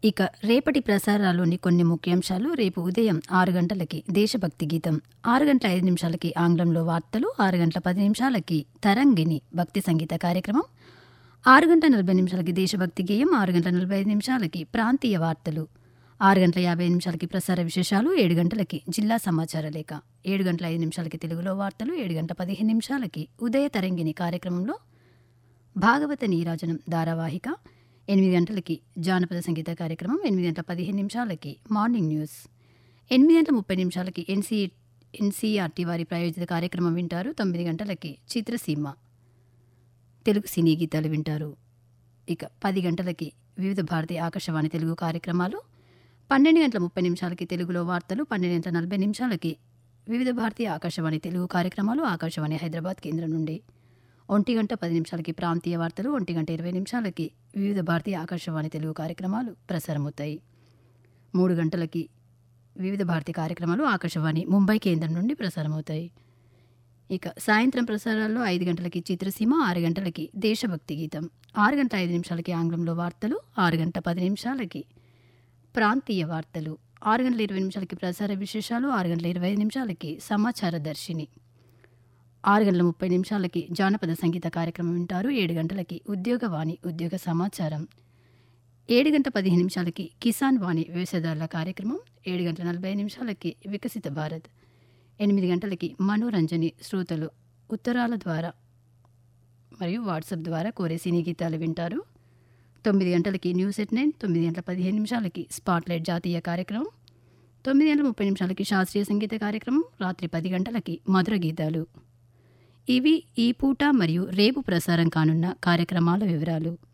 ఇక రేపటి ప్రసారాల్లోని కొన్ని ముఖ్యాంశాలు రేపు ఉదయం ఆరు గంటలకి దేశభక్తి గీతం ఆరు గంటల ఐదు నిమిషాలకి ఆంగ్లంలో వార్తలు ఆరు గంటల పది నిమిషాలకి తరంగిణి భక్తి సంగీత కార్యక్రమం ఆరు గంటల నలభై నిమిషాలకి దేశభక్తి గేయం ఆరు గంటల నలభై ఐదు నిమిషాలకి ప్రాంతీయ వార్తలు ఆరు గంటల యాభై నిమిషాలకి ప్రసార విశేషాలు ఏడు గంటలకి జిల్లా సమాచార లేఖ ఏడు గంటల ఐదు నిమిషాలకి తెలుగులో వార్తలు ఏడు గంటల పదిహేను నిమిషాలకి ఉదయ తరంగిణి కార్యక్రమంలో భాగవత నీరాజనం ధారావాహిక ఎనిమిది గంటలకి జానపద సంగీత కార్యక్రమం ఎనిమిది గంటల పదిహేను నిమిషాలకి మార్నింగ్ న్యూస్ ఎనిమిది గంటల ముప్పై నిమిషాలకి ఎన్సీ ఎన్సీఆర్టీ వారి ప్రాయోజిత కార్యక్రమం వింటారు తొమ్మిది గంటలకి చిత్రసీమ తెలుగు సినీ గీతాలు వింటారు ఇక పది గంటలకి వివిధ భారతీయ ఆకాశవాణి తెలుగు కార్యక్రమాలు పన్నెండు గంటల ముప్పై నిమిషాలకి తెలుగులో వార్తలు పన్నెండు గంటల నలభై నిమిషాలకి వివిధ భారతీయ ఆకాశవాణి తెలుగు కార్యక్రమాలు ఆకాశవాణి హైదరాబాద్ కేంద్రం నుండి ఒంటి గంట పది నిమిషాలకి ప్రాంతీయ వార్తలు ఒంటి గంట ఇరవై నిమిషాలకి వివిధ భారతీయ ఆకాశవాణి తెలుగు కార్యక్రమాలు ప్రసారమవుతాయి మూడు గంటలకి వివిధ భారతీయ కార్యక్రమాలు ఆకాశవాణి ముంబై కేంద్రం నుండి ప్రసారమవుతాయి ఇక సాయంత్రం ప్రసారాల్లో ఐదు గంటలకి చిత్రసీమ ఆరు గంటలకి దేశభక్తి గీతం ఆరు గంటల ఐదు నిమిషాలకి ఆంగ్లంలో వార్తలు ఆరు గంటల పది నిమిషాలకి ప్రాంతీయ వార్తలు ఆరు గంటల ఇరవై నిమిషాలకి ప్రసార విశేషాలు ఆరు గంటల ఇరవై ఐదు నిమిషాలకి సమాచార దర్శిని ఆరు గంటల ముప్పై నిమిషాలకి జానపద సంగీత కార్యక్రమం వింటారు ఏడు గంటలకి ఉద్యోగవాణి ఉద్యోగ సమాచారం ఏడు గంట పదిహేను నిమిషాలకి కిసాన్ వాణి వ్యవసాయదారుల కార్యక్రమం ఏడు గంటల నలభై నిమిషాలకి వికసిత భారత్ ఎనిమిది గంటలకి మనోరంజని శ్రోతలు ఉత్తరాల ద్వారా మరియు వాట్సాప్ ద్వారా కోరే సినీ గీతాలు వింటారు తొమ్మిది గంటలకి న్యూస్ ఎట్ నైన్ తొమ్మిది గంటల పదిహేను నిమిషాలకి స్పాట్లైట్ జాతీయ కార్యక్రమం తొమ్మిది గంటల ముప్పై నిమిషాలకి శాస్త్రీయ సంగీత కార్యక్రమం రాత్రి పది గంటలకి మధుర గీతాలు ఇవి ఈ పూట మరియు రేపు ప్రసారం కానున్న కార్యక్రమాల వివరాలు